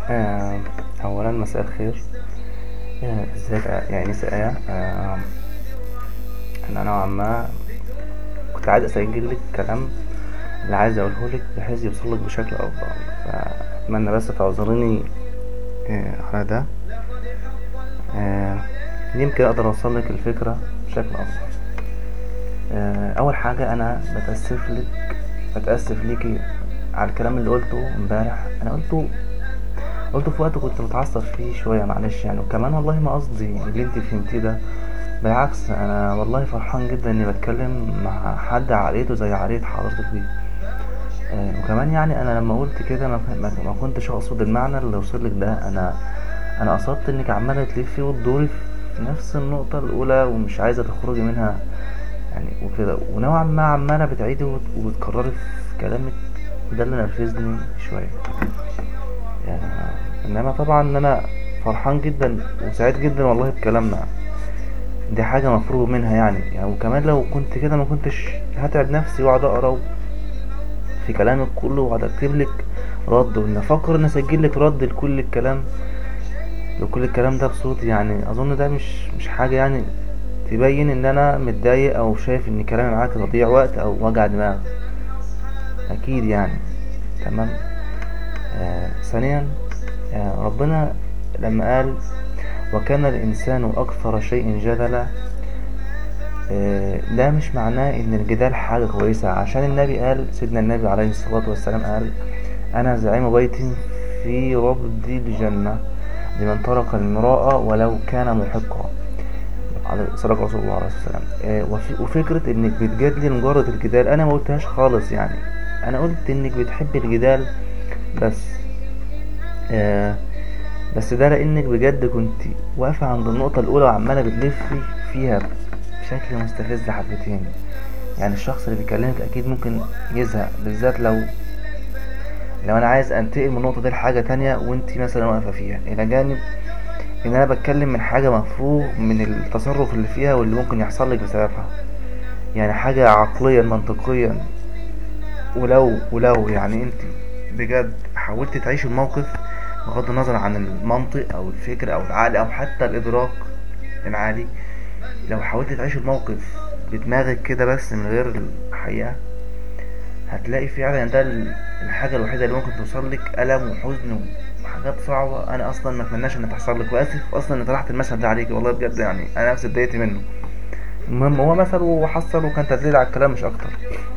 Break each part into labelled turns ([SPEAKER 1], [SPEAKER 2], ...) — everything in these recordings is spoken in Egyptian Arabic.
[SPEAKER 1] آه، أولا مساء الخير آه، ازيك يا أنسة آية آه، أنا نوعا ما كنت عايز أسجل لك كلام اللي عايز أقوله لك بحيث يوصل لك بشكل أفضل فأتمنى بس تعذريني آه، على ده آه، يمكن أقدر أوصل لك الفكرة بشكل أفضل آه، أول حاجة أنا بتأسف لك بتأسف ليكي على الكلام اللي قلته امبارح أنا قلته قلته في وقت كنت متعصب فيه شوية معلش يعني وكمان والله ما قصدي اللي انت فهمتيه ده بالعكس انا والله فرحان جدا اني بتكلم مع حد عقليته زي عقلية حضرتك دي آه وكمان يعني انا لما قلت كده ما, ما, ما كنتش اقصد المعنى اللي وصل لك ده انا انا قصدت انك عمالة تلفي وتدوري في نفس النقطة الاولى ومش عايزة تخرجي منها يعني وكده ونوعا ما عمالة بتعيدي وت- وتكرري في كلامك وده اللي نرفزني شوية يعني انما طبعا ان انا فرحان جدا وسعيد جدا والله بكلامنا دي حاجة مفروغ منها يعني, يعني وكمان لو كنت كده ما كنتش هتعب نفسي واقعد اقرا في كلامك كله واقعد اكتب لك رد وان افكر ان اسجل لك رد لكل الكلام لكل الكلام ده بصوتي يعني اظن ده مش مش حاجة يعني تبين ان انا متضايق او شايف ان كلامي معاك تضييع وقت او وجع دماغ اكيد يعني تمام آه ثانيا آه ربنا لما قال وكان الإنسان أكثر شيء جدلا آه ده مش معناه إن الجدال حاجة كويسة عشان النبي قال سيدنا النبي عليه الصلاة والسلام قال أنا زعيم بيت في ربد الجنة لمن ترك المراءة ولو كان محقا على صدق رسول الله عليه الصلاة والسلام آه وفي- وفكرة إنك بتجادلي لمجرد الجدال أنا ما قلتهاش خالص يعني أنا قلت إنك بتحب الجدال بس آه بس ده لانك بجد كنت واقفة عند النقطة الاولى وعمالة بتلفي فيها بشكل مستفز حبتين يعني الشخص اللي بيكلمك اكيد ممكن يزهق بالذات لو لو انا عايز انتقل من النقطة دي لحاجة تانية وانت مثلا واقفة فيها الى جانب ان انا بتكلم من حاجة مفروغ من التصرف اللي فيها واللي ممكن يحصل لك بسببها يعني حاجة عقليا منطقيا ولو ولو يعني انت بجد حاولت تعيش الموقف بغض النظر عن المنطق او الفكر او العقل او حتى الادراك العالي لو حاولت تعيش الموقف بدماغك كده بس من غير الحقيقة هتلاقي فعلا ده ال- الحاجة الوحيدة اللي ممكن توصل لك ألم وحزن وحاجات صعبة أنا أصلا ما أتمناش إن تحصل لك وآسف أصلا إن طرحت المشهد ده عليكي والله بجد يعني أنا نفسي اتضايقت منه المهم هو مثل وحصل وكان تدليل على الكلام مش أكتر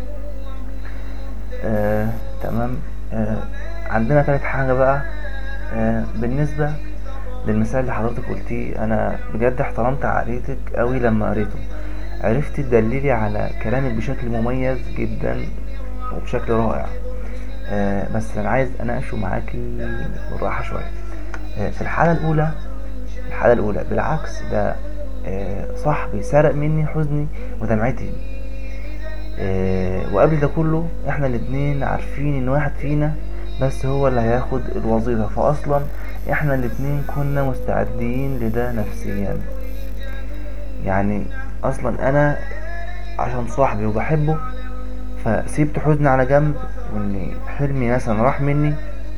[SPEAKER 1] آه، تمام آه، عندنا تالت حاجة بقى آه، بالنسبة للمثال اللي حضرتك قلتيه أنا بجد احترمت عقليتك أوي لما قريته عرفت تدللي على كلامك بشكل مميز جدا وبشكل رائع آه، بس أنا عايز أناقشه معاكي بالراحة شوية آه، في الحالة الأولى الحالة الأولى بالعكس ده آه، صاحبي سرق مني حزني ودمعتي آه، وقبل ده كله احنا الاتنين عارفين ان واحد فينا بس هو اللي هياخد الوظيفة فاصلا احنا الاتنين كنا مستعدين لده نفسيا يعني اصلا انا عشان صاحبي وبحبه فسيبت حزني على جنب وان حلمي مثلا راح مني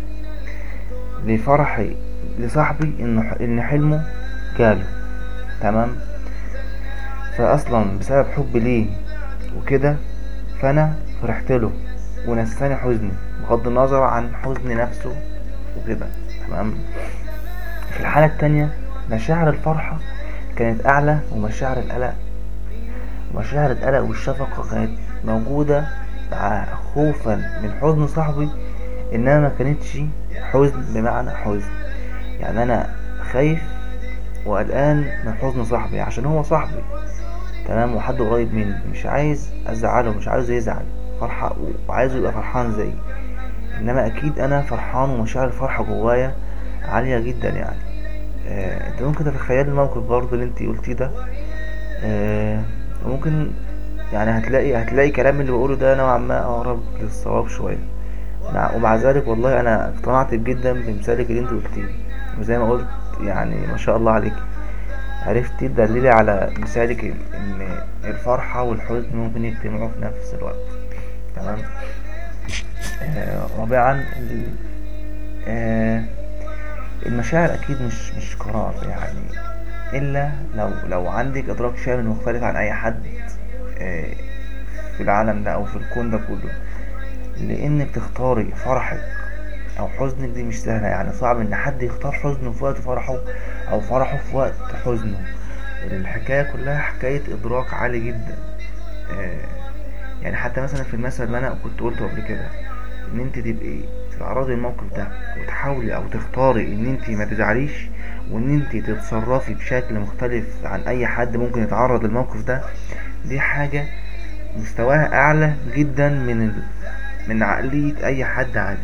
[SPEAKER 1] لفرحي لصاحبي ان ان حلمه جاله تمام فاصلا بسبب حبي ليه وكده فانا فرحت له ونساني حزني بغض النظر عن حزن نفسه وكده تمام في الحالة التانية مشاعر الفرحة كانت أعلى ومشاعر القلق مشاعر القلق والشفقة كانت موجودة مع خوفا من حزن صاحبي إنها ما كانتش حزن بمعنى حزن يعني أنا خايف وقلقان من حزن صاحبي عشان هو صاحبي تمام وحد قريب مني مش عايز ازعله مش عايزه يزعل فرحة وعايزه يبقى فرحان زيي انما اكيد انا فرحان ومشاعر الفرحة جوايا عالية جدا يعني آه، انت ممكن تتخيل الموقف برضه اللي انت قلتيه ده آه، وممكن يعني هتلاقي هتلاقي كلام اللي بقوله ده نوعا ما اقرب للصواب شوية مع ومع ذلك والله انا اقتنعت جدا بمثالك اللي انت قلتيه وزي ما قلت يعني ما شاء الله عليك عرفتي تدللي على مثالك ان الفرحة والحزن ممكن يجتمعوا في نفس الوقت تمام آه رابعا ال- آه المشاعر اكيد مش مش قرار يعني الا لو لو عندك ادراك شامل مختلف عن اي حد آه، في العالم ده او في الكون ده كله لانك تختاري فرحك او حزنك دي مش سهله يعني صعب ان حد يختار حزنه في وقت فرحه او فرحه في وقت حزنه الحكايه كلها حكايه ادراك عالي جدا آه، يعني حتى مثلا في المثل اللي انا كنت قلته قبل كده ان انت تبقي تتعرضي للموقف ده وتحاولي او تختاري ان انت ما تزعليش وان انت تتصرفي بشكل مختلف عن اي حد ممكن يتعرض للموقف ده دي حاجة مستواها اعلى جدا من ال... من عقلية اي حد عادي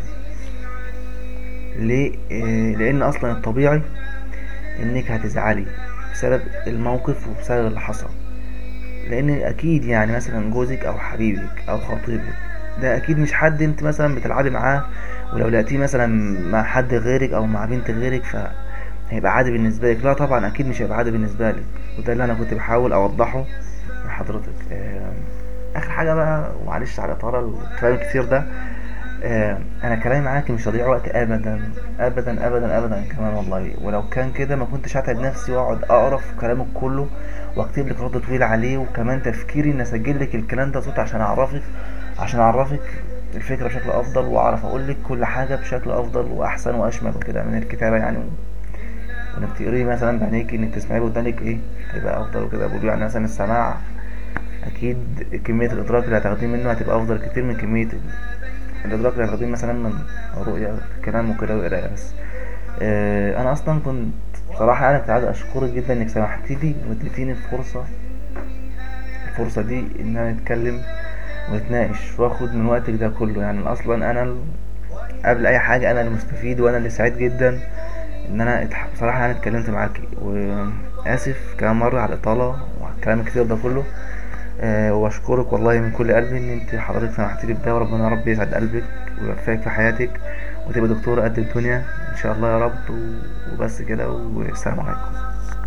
[SPEAKER 1] ليه آه، لان اصلا الطبيعي انك هتزعلي بسبب الموقف وبسبب اللي حصل لان اكيد يعني مثلا جوزك او حبيبك او خطيبك ده اكيد مش حد انت مثلا بتلعبي معاه ولو لقيتيه مثلا مع حد غيرك او مع بنت غيرك ف هيبقى عادي بالنسبه لك لا طبعا اكيد مش هيبقى عادي بالنسبه لك وده اللي انا كنت بحاول اوضحه لحضرتك آه، اخر حاجه بقى ومعلش على اطار الكلام الكتير ده آه، انا كلامي معاكي مش هضيع وقت ابدا ابدا ابدا ابدا كمان والله ولو كان كده ما كنتش هتعب نفسي واقعد اقرا في كلامك كله واكتب لك رد طويل عليه وكمان تفكيري ان اسجل لك الكلام ده صوت عشان اعرفك عشان اعرفك الفكره بشكل افضل واعرف اقول لك كل حاجه بشكل افضل واحسن واشمل وكده من الكتابه يعني انك تقريه مثلا بعينيك انك تسمعيه بودانك ايه هيبقى افضل وكده بقول يعني مثلا السماع اكيد كميه الادراك اللي هتاخديه منه هتبقى افضل كتير من كميه الادراك اللي هتاخديه مثلا من رؤيه كلام وكده وقرايه بس آه انا اصلا كنت بصراحه انا كنت عايز اشكرك جدا انك سمحتي لي واديتيني الفرصه الفرصه دي ان انا اتكلم ونتناقش واخد من وقتك ده كله يعني اصلا انا قبل اي حاجه انا المستفيد وانا اللي سعيد جدا ان انا بصراحه انا اتكلمت معاكي واسف كمان مره على الاطاله وعلى الكلام الكتير ده كله أه واشكرك والله من كل قلبي ان انت حضرتك سمحتي لي بده وربنا يا رب يسعد قلبك ويوفقك في حياتك وتبقى دكتوره قد الدنيا ان شاء الله يا رب وبس كده والسلام عليكم